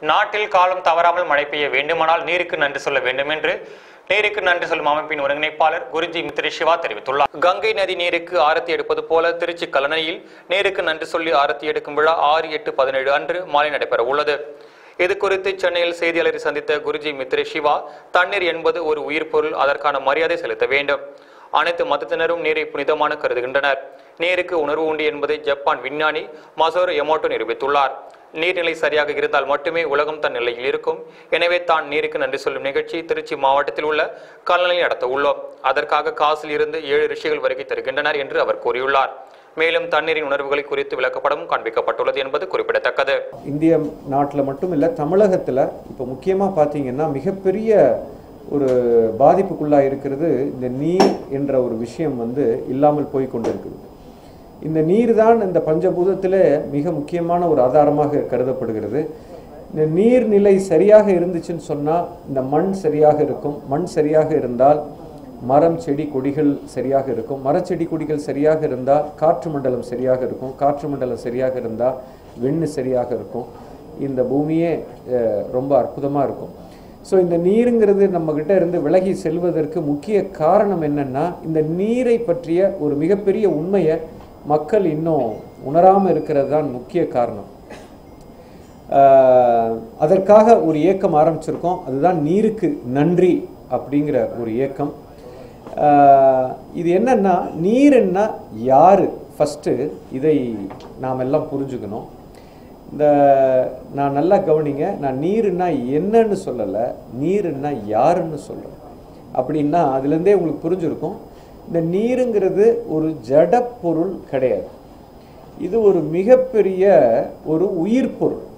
நாட்டில் காலம் தவறாமல் மழை பெய்ய வேண்டுமானால் நீருக்கு நன்றி சொல்ல வேண்டும் என்று நீருக்கு நன்றி சொல்லும் அமைப்பின் ஒருங்கிணைப்பாளர் குருஜி மித்ரி சிவா தெரிவித்துள்ளார் கங்கை நதி நீருக்கு ஆரத்தி எடுப்பது போல திருச்சி கல்லணையில் நீருக்கு நன்றி சொல்லி ஆரத்தி எடுக்கும் விழா ஆறு எட்டு பதினேழு அன்று மாலை நடைபெற உள்ளது இது குறித்து சென்னையில் செய்தியாளரை சந்தித்த குருஜி மித்ரி சிவா தண்ணீர் என்பது ஒரு உயிர் பொருள் அதற்கான மரியாதை செலுத்த வேண்டும் அனைத்து மதத்தினரும் நீரை புனிதமான கருதுகின்றனர் நீருக்கு உணர்வு உண்டு என்பதை ஜப்பான் விஞ்ஞானி மசோரு எமோட்டோ நிரூபித்துள்ளார் நீர்நிலை சரியாக இருந்தால் மட்டுமே உலகம் தன் நிலையில் இருக்கும் எனவே தான் நீருக்கு நன்றி சொல்லும் நிகழ்ச்சி திருச்சி மாவட்டத்தில் உள்ள கல்லணையில் நடத்த உள்ளோம் அதற்காக காசில் இருந்து ஏழு ரிஷிகள் வருகை தருகின்றனர் என்று அவர் கூறியுள்ளார் மேலும் தண்ணீரின் உணர்வுகளை குறித்து விளக்கப்படமும் காண்பிக்கப்பட்டுள்ளது என்பது குறிப்பிடத்தக்கது இந்திய நாட்டில் மட்டும் இல்லை தமிழகத்தில் இப்போ முக்கியமாக பார்த்தீங்கன்னா மிகப்பெரிய ஒரு பாதிப்புக்குள்ளாக இருக்கிறது இந்த நீர் என்ற ஒரு விஷயம் வந்து இல்லாமல் போய் கொண்டிருக்குது இந்த நீர் தான் இந்த பஞ்சபூதத்தில் மிக முக்கியமான ஒரு ஆதாரமாக கருதப்படுகிறது இந்த நீர்நிலை சரியாக இருந்துச்சுன்னு சொன்னால் இந்த மண் சரியாக இருக்கும் மண் சரியாக இருந்தால் மரம் செடி கொடிகள் சரியாக இருக்கும் மரச்செடி கொடிகள் சரியாக இருந்தால் காற்று மண்டலம் சரியாக இருக்கும் காற்று மண்டலம் சரியாக இருந்தால் வெண்ணு சரியாக இருக்கும் இந்த பூமியே அஹ், ரொம்ப அற்புதமாக இருக்கும் ஸோ இந்த நீருங்கிறது நம்மக்கிட்ட இருந்து விலகி செல்வதற்கு முக்கிய காரணம் என்னன்னா இந்த நீரை பற்றிய ஒரு மிகப்பெரிய உண்மையை மக்கள் இன்னும் உணராமல் இருக்கிறது தான் முக்கிய காரணம் ஆஹ், அதற்காக ஒரு இயக்கம் ஆரம்பிச்சிருக்கோம் அதுதான் நீருக்கு நன்றி அப்படிங்கிற ஒரு இயக்கம் ஆஹ், இது என்னன்னா நீருன்னா யாரு ஃபஸ்ட்டு இதை நாம் எல்லாம் புரிஞ்சுக்கணும் இந்த நான் நல்லா கவனிங்க நான் நீருன்னா என்னன்னு சொல்லலை நீருன்னா யாருன்னு சொல்கிறேன் அப்படின்னா அதுலேருந்தே உங்களுக்கு புரிஞ்சிருக்கும் இந்த நீருங்கிறது ஒரு ஜட பொருள் கிடையாது இது ஒரு மிகப்பெரிய ஒரு உயிர் பொருள்